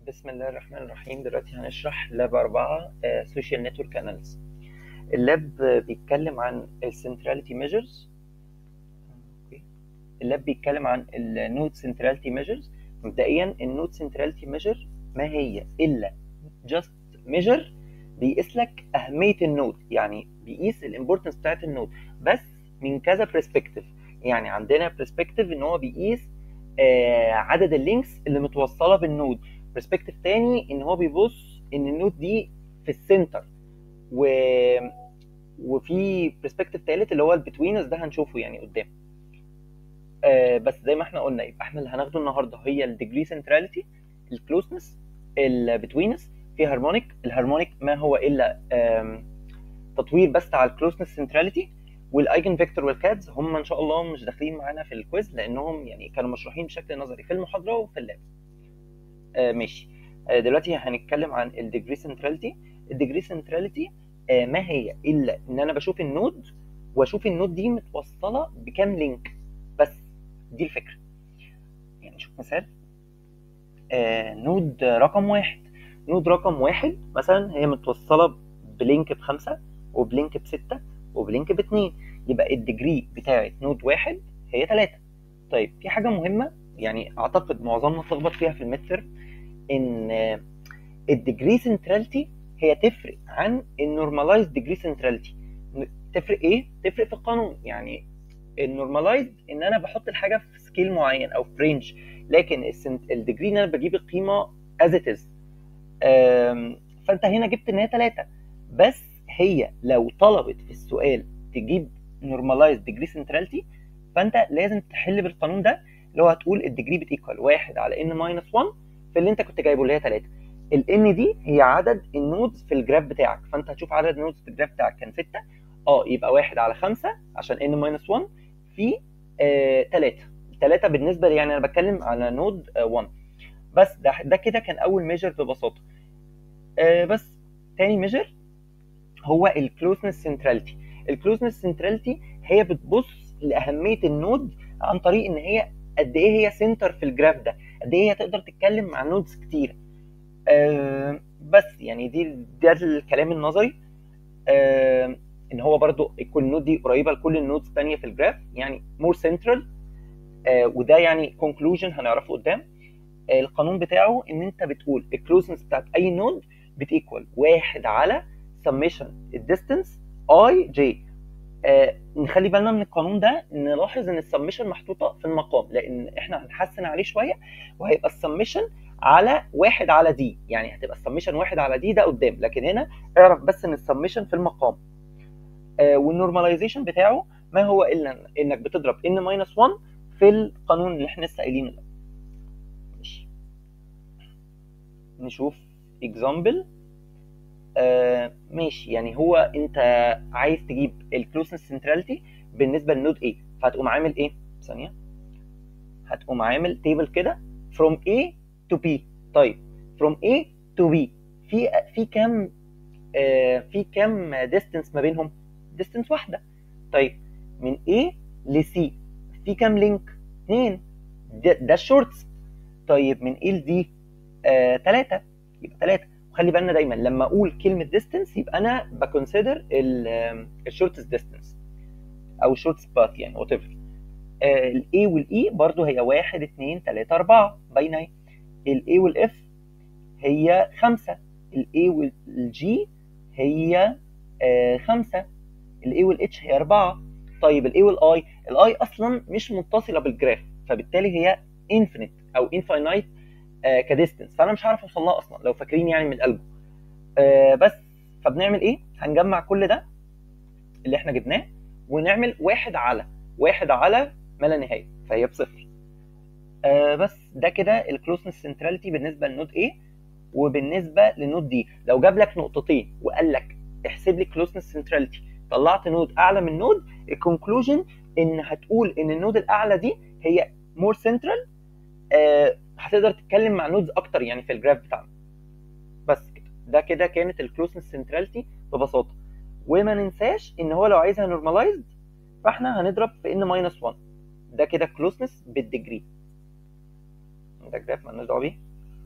بسم الله الرحمن الرحيم دلوقتي هنشرح لاب أربعة سوشيال نتورك أناليسيس اللاب آه، بيتكلم عن السنتراليتي ميجرز اللاب بيتكلم عن النود سنتراليتي ميجرز مبدئيا النود سنتراليتي ميجر ما هي إلا جاست ميجر بيقيس لك أهمية النود يعني بيقيس الامبورتنس بتاعت النود بس من كذا برسبكتيف يعني عندنا برسبكتيف ان هو بيقيس آه، عدد اللينكس اللي متوصله بالنود برسبكتيف تاني ان هو بيبص ان النود دي في السنتر و وفي برسبكتيف تالت اللي هو البتوينس ده هنشوفه يعني قدام آه بس زي ما احنا قلنا يبقى احنا اللي هناخده النهارده هي الديجري سنتراليتي الكلوزنس البتوينس في هارمونيك الهارمونيك ما هو الا آم، تطوير بس على الكلوزنس سنتراليتي والايجن فيكتور والكادز هم ان شاء الله مش داخلين معانا في الكويز لانهم يعني كانوا مشروحين بشكل نظري في المحاضره وفي اللاب آه ماشي آه دلوقتي هنتكلم عن الديجري سنتراليتي الديجري سنتراليتي آه ما هي الا ان انا بشوف النود واشوف النود دي متوصله بكام لينك بس دي الفكره يعني نشوف مثال آه نود رقم واحد نود رقم واحد مثلا هي متوصله بلينك بخمسه وبلينك بسته وبلينك باتنين يبقى الديجري بتاعت نود واحد هي تلاته طيب في حاجه مهمه يعني اعتقد معظمنا اتلخبط فيها في الميد ان الديجري سنتراليتي هي تفرق عن النورماليز ديجري سنتراليتي تفرق ايه تفرق في القانون يعني النورماليز ان انا بحط الحاجه في سكيل معين او في رينج لكن الديجري ان انا بجيب القيمه از ات از فانت هنا جبت ان هي 3 بس هي لو طلبت في السؤال تجيب نورماليز ديجري سنتراليتي فانت لازم تحل بالقانون ده اللي هو هتقول الديجري بتيكوال 1 على ان ماينس 1 في اللي انت كنت جايبه اللي هي 3 الان دي هي عدد النودز في الجراف بتاعك فانت هتشوف عدد النودز في الجراف بتاعك كان 6 اه يبقى 1 على 5 عشان ان ماينس 1 في 3 3 بالنسبه لي يعني انا بتكلم على نود 1 بس ده ده كده كان اول ميجر ببساطه آه بس تاني ميجر هو الكلوزنس سنتراليتي الكلوزنس سنتراليتي هي بتبص لاهميه النود عن طريق ان هي قد ايه هي سنتر في الجراف ده قد ايه هي تقدر تتكلم مع نودز كتير آه بس يعني دي ده الكلام النظري آه ان هو برضو كل نود دي قريبه لكل النودز الثانيه في الجراف يعني مور سنترال آه وده يعني كونكلوجن هنعرفه قدام آه القانون بتاعه ان انت بتقول الكلوزنس بتاعت اي نود بتيكوال واحد على سميشن الديستنس اي جي آه نخلي بالنا من القانون ده نلاحظ ان السميشن محطوطه في المقام لان احنا هنحسن عليه شويه وهيبقى السميشن على واحد على دي يعني هتبقى السميشن واحد على دي ده قدام لكن هنا اعرف بس ان السميشن في المقام آه والنورماليزيشن بتاعه ما هو الا انك بتضرب ان ماينس 1 في القانون اللي احنا لسه قايلينه ده ماشي نشوف اكزامبل آه ماشي يعني هو انت عايز تجيب الكلوزنس سنتراليتي بالنسبه للنود A فهتقوم عامل ايه ثانيه هتقوم عامل تيبل كده from A to B طيب from A to B في في كام آه في كام ديستنس ما بينهم ديستنس واحده طيب من A ل C في كام لينك اثنين ده, ده الشورتس طيب من A ل D ثلاثة آه يبقى ثلاثة وخلي بالنا دايما لما اقول كلمه ديستنس يبقى انا بكونسيدر الشورتست ديستنس او الشورتست باث يعني وات ايفر الاي والاي برضو هي 1 2 3 4 باينه اهي الاي والاف هي 5 الاي والجي هي 5 الاي والاتش هي 4 طيب الاي والاي الاي اصلا مش متصله بالجراف فبالتالي هي انفينيت او انفاينايت آه كديستنس فانا مش هعرف اوصل لها اصلا لو فاكرين يعني من قلبه آه بس فبنعمل ايه هنجمع كل ده اللي احنا جبناه ونعمل واحد على واحد على ما لا نهايه فهي بصفر آه بس ده كده الكلوزنس سنتراليتي بالنسبه لنود A وبالنسبه لنود دي لو جاب لك نقطتين وقال لك احسب لي كلوزنس سنتراليتي طلعت نود اعلى من نود الكونكلوجن ان هتقول ان النود الاعلى دي هي مور سنترال آه هتقدر تتكلم مع نودز اكتر يعني في الجراف بتاعنا بس كده ده كده كانت الكلوزنس سنتراليتي ببساطه وما ننساش ان هو لو عايزها نورماليزد فاحنا هنضرب في ان ماينس 1 ده كده كلوزنس بالديجري ده جراف مالناش دعوه بيه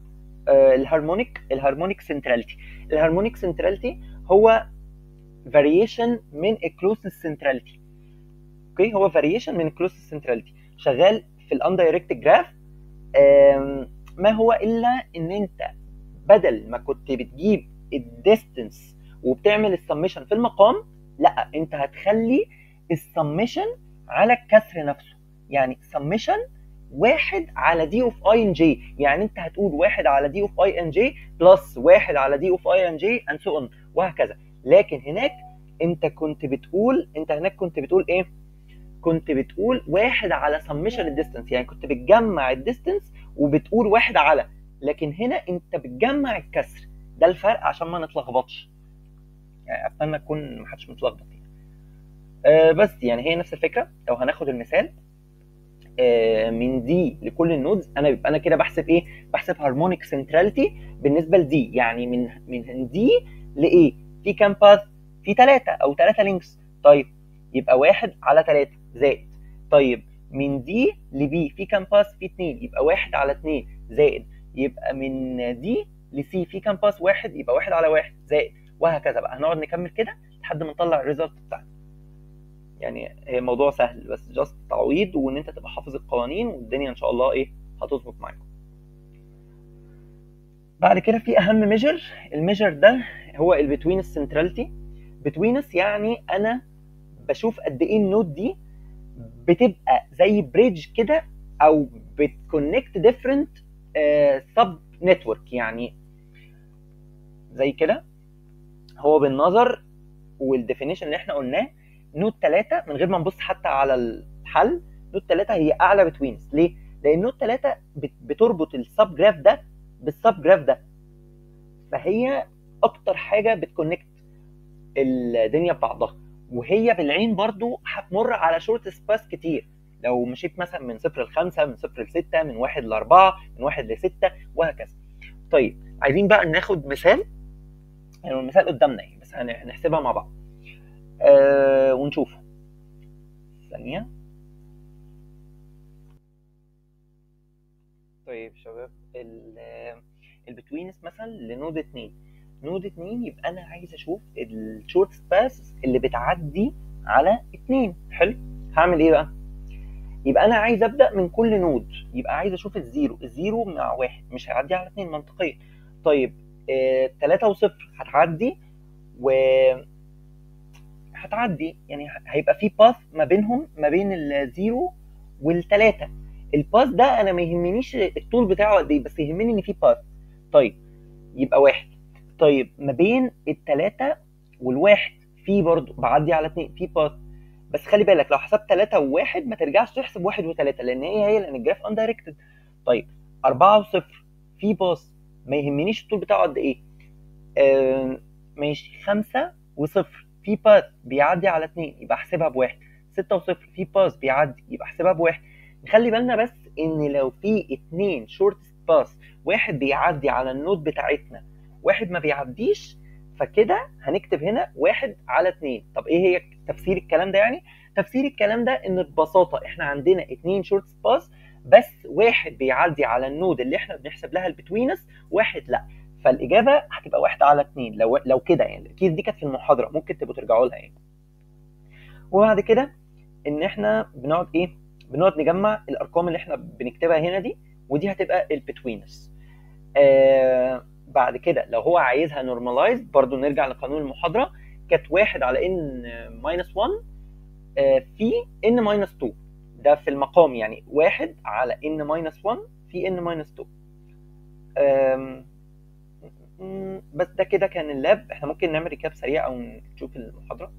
الهارمونيك الهارمونيك سنتراليتي الهارمونيك سنتراليتي هو فاريشن من الكلوزنس سنتراليتي اوكي هو فاريشن من الكلوزنس سنتراليتي شغال في الاندايركت جراف ما هو الا ان انت بدل ما كنت بتجيب الديستنس وبتعمل السمشن في المقام لا انت هتخلي السمشن على الكسر نفسه يعني سمشن واحد على دي اوف اي ان جي يعني انت هتقول واحد على دي اوف اي ان جي بلس واحد على دي اوف اي ان جي اند سو اون وهكذا لكن هناك انت كنت بتقول انت هناك كنت بتقول ايه كنت بتقول واحد على سمشن الديستنس يعني كنت بتجمع الديستنس وبتقول واحد على لكن هنا انت بتجمع الكسر ده الفرق عشان ما نتلخبطش يعني اتمنى تكون ما حدش متلخبط يعني. آه بس يعني هي نفس الفكره لو هناخد المثال آه من دي لكل النودز انا بيبقى انا كده بحسب ايه بحسب هارمونيك سنتراليتي بالنسبه لدي يعني من من دي لايه في كام باث في ثلاثه او ثلاثه لينكس طيب يبقى واحد على ثلاثه زائد طيب من دي لبي في كام باث في اثنين يبقى واحد على اثنين زائد يبقى من دي لسي في كام باث واحد يبقى واحد على واحد زائد وهكذا بقى هنقعد نكمل كده لحد ما نطلع الريزلت بتاعنا يعني هي موضوع سهل بس جاست تعويض وان انت تبقى حافظ القوانين والدنيا ان شاء الله ايه هتظبط معاكم بعد كده في اهم ميجر الميجر ده هو البتوين السنتراليتي بتوينس يعني انا بشوف قد ايه النود دي بتبقى زي بريدج كده او بتكونكت ديفرنت سب نتورك يعني زي كده هو بالنظر والديفينيشن اللي احنا قلناه نود 3 من غير ما نبص حتى على الحل نود 3 هي اعلى بتوينز ليه؟ لان نود 3 بتربط السب جراف ده بالسب جراف ده فهي اكتر حاجه بتكونكت الدنيا ببعضها وهي بالعين برضو هتمر على شورت سباس كتير لو مشيت مثلا من صفر لخمسة من صفر لستة من واحد لأربعة من واحد لستة وهكذا طيب عايزين بقى ناخد مثال يعني المثال قدامنا اهي بس هنحسبها مع بعض أه ونشوفه ثانية طيب شباب البتوينس مثلا لنود اتنين نود اتنين يبقى انا عايز اشوف الشورت سباس اللي بتعدي على اتنين حلو هعمل ايه بقى يبقى انا عايز ابدا من كل نود يبقى عايز اشوف الزيرو الزيرو مع واحد مش هيعدي على اتنين منطقيا طيب آه، تلاتة وصفر هتعدي و هتعدي يعني هيبقى في باث ما بينهم ما بين الزيرو والتلاتة الباث ده انا ما يهمنيش الطول بتاعه قد ايه بس يهمني ان في باث طيب يبقى واحد طيب ما بين التلاتة والواحد في برضو بعدي على اتنين في باث بس خلي بالك لو حسبت تلاتة وواحد ما ترجعش تحسب واحد وتلاتة لان هي هي لان الجراف اندايركتد طيب أربعة وصفر في باص ما يهمنيش الطول بتاعه قد ايه آه ماشي خمسة وصفر في باث بيعدي على اتنين يبقى احسبها بواحد ستة وصفر في باث بيعدي يبقى احسبها بواحد نخلي بالنا بس ان لو في اتنين شورت باث واحد بيعدي على النود بتاعتنا واحد ما بيعديش فكده هنكتب هنا واحد على اتنين طب ايه هي تفسير الكلام ده يعني تفسير الكلام ده ان ببساطه احنا عندنا اتنين شورت باث بس واحد بيعدي على النود اللي احنا بنحسب لها البتوينس واحد لا فالاجابه هتبقى واحد على اتنين لو لو كده يعني اكيد دي كانت في المحاضره ممكن تبقوا ترجعوا لها يعني وبعد كده ان احنا بنقعد ايه بنقعد نجمع الارقام اللي احنا بنكتبها هنا دي ودي هتبقى البتوينس آه بعد كده لو هو عايزها نورماليز برضو نرجع لقانون المحاضره كانت واحد على ان ماينس 1 آه في ان ماينس 2 ده في المقام يعني واحد على ان ماينس 1 في ان ماينس 2 بس ده كده كان اللاب احنا ممكن نعمل ريكاب سريع او نشوف المحاضره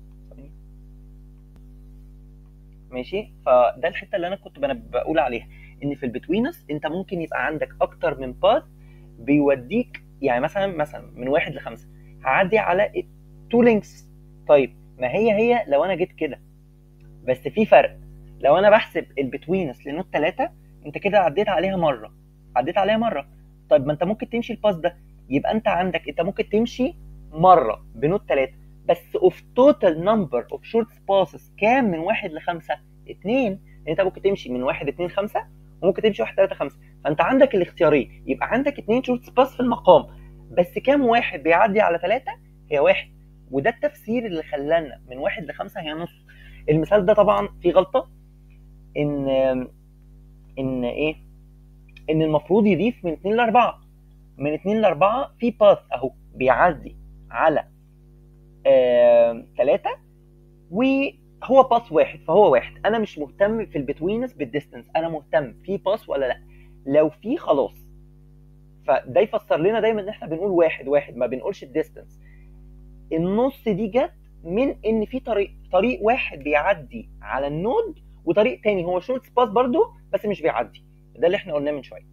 ماشي فده الحته اللي انا كنت بقول عليها ان في البتوينس انت ممكن يبقى عندك اكتر من باث بيوديك يعني مثلا مثلا من واحد لخمسه هعدي على تو لينكس طيب ما هي هي لو انا جيت كده بس في فرق لو انا بحسب البتوينس لنوت 3 انت كده عديت عليها مره عديت عليها مره طيب ما انت ممكن تمشي الباس ده يبقى انت عندك انت ممكن تمشي مره بنوت 3 بس اوف توتال نمبر اوف شورت باسز كام من واحد لخمسه؟ اتنين انت ممكن تمشي من واحد اتنين خمسه وممكن تمشي واحد تلاته خمسه فانت عندك الاختيارين يبقى عندك اتنين شورت سباس في المقام بس كام واحد بيعدي على ثلاثة هي واحد وده التفسير اللي خلانا من واحد لخمسة هي نص المثال ده طبعا فيه غلطة ان ان ايه ان المفروض يضيف من 2 ل 4 من 2 ل 4 في باث اهو بيعدي على ثلاثة وهو باث واحد فهو واحد انا مش مهتم في البتوينس بالديستنس انا مهتم في باث ولا لا لو في خلاص فده يفسر لنا دايما ان احنا بنقول واحد واحد ما بنقولش الديستنس النص دي جت من ان في طريق طريق واحد بيعدي على النود وطريق تاني هو شورت سباس برضو بس مش بيعدي ده اللي احنا قلناه من شويه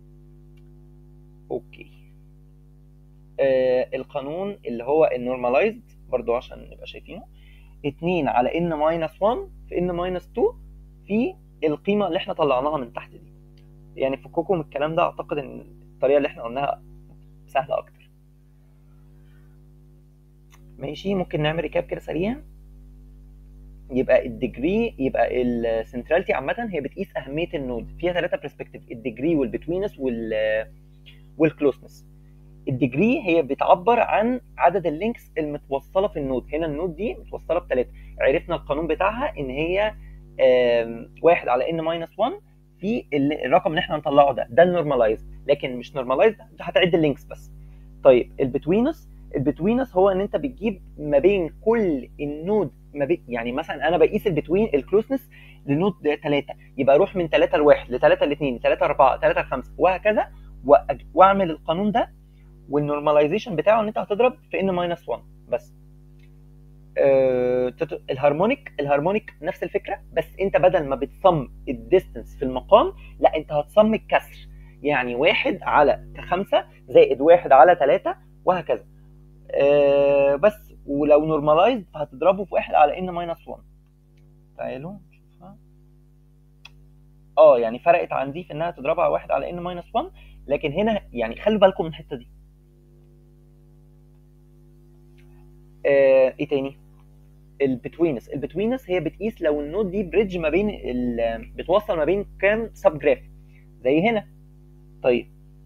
اوكي آه القانون اللي هو النورماليزد برضو عشان نبقى شايفينه 2 على ان ماينس 1 في ان ماينس 2 في القيمه اللي احنا طلعناها من تحت دي يعني فككم من الكلام ده اعتقد ان الطريقه اللي احنا قلناها سهله اكتر ماشي ممكن نعمل ريكاب كده سريع يبقى الديجري يبقى السنتراليتي عامه هي بتقيس اهميه النود فيها ثلاثه برسبكتيف الديجري والبتوينس وال والكلوسنس الديجري هي بتعبر عن عدد اللينكس المتوصله في النود هنا النود دي متوصله بثلاثه عرفنا القانون بتاعها ان هي واحد على ان ماينس 1 في الرقم اللي احنا هنطلعه ده ده النورماليز لكن مش نورماليز انت هتعد اللينكس بس طيب البتوينس البتوينس هو ان انت بتجيب ما بين كل النود ما بين يعني مثلا انا بقيس البتوين الكلوسنس لنود 3 يبقى اروح من 3 ل 1 ل 3 ل 2 ل 3 ل 4 3 ل 5 وهكذا واعمل القانون ده والنورماليزيشن بتاعه ان انت هتضرب في ان ماينس 1 بس أه الهارمونيك الهارمونيك نفس الفكره بس انت بدل ما بتصم الديستنس في المقام لا انت هتصم الكسر يعني واحد على خمسة زائد واحد على ثلاثة وهكذا أه بس ولو نورماليزد هتضربه في واحد على ان ماينس 1 تعالوا نشوفها اه يعني فرقت عن دي في انها تضربها واحد على ان ماينس 1 لكن هنا يعني خلوا بالكم من الحته دي آه ايه تاني البتوينس البتوينس هي بتقيس لو النود دي بريدج ما بين بتوصل ما بين كام سب جراف زي هنا طيب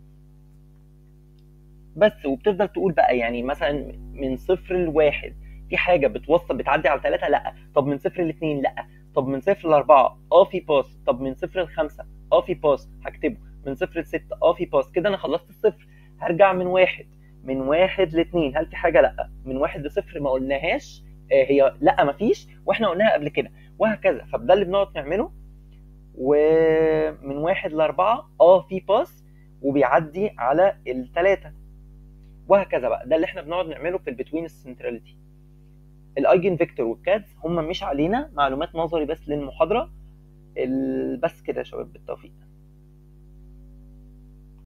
بس وبتفضل تقول بقى يعني مثلا من صفر لواحد في حاجه بتوصل بتعدي على ثلاثه لا طب من صفر لاثنين لا طب من صفر لاربعه اه في باس طب من صفر لخمسه اه في باس هكتبه من صفر لستة اه في باس كده انا خلصت الصفر هرجع من واحد من واحد لاثنين هل في حاجه لا من واحد لصفر ما قلناهاش آه هي لا مفيش واحنا قلناها قبل كده وهكذا فده اللي بنقعد نعمله ومن واحد لاربعه اه في باس وبيعدي على الثلاثه وهكذا بقى ده اللي احنا بنقعد نعمله في البتوين السنتراليتي الايجن فيكتور والكادز هم مش علينا معلومات نظري بس للمحاضره بس كده يا شباب بالتوفيق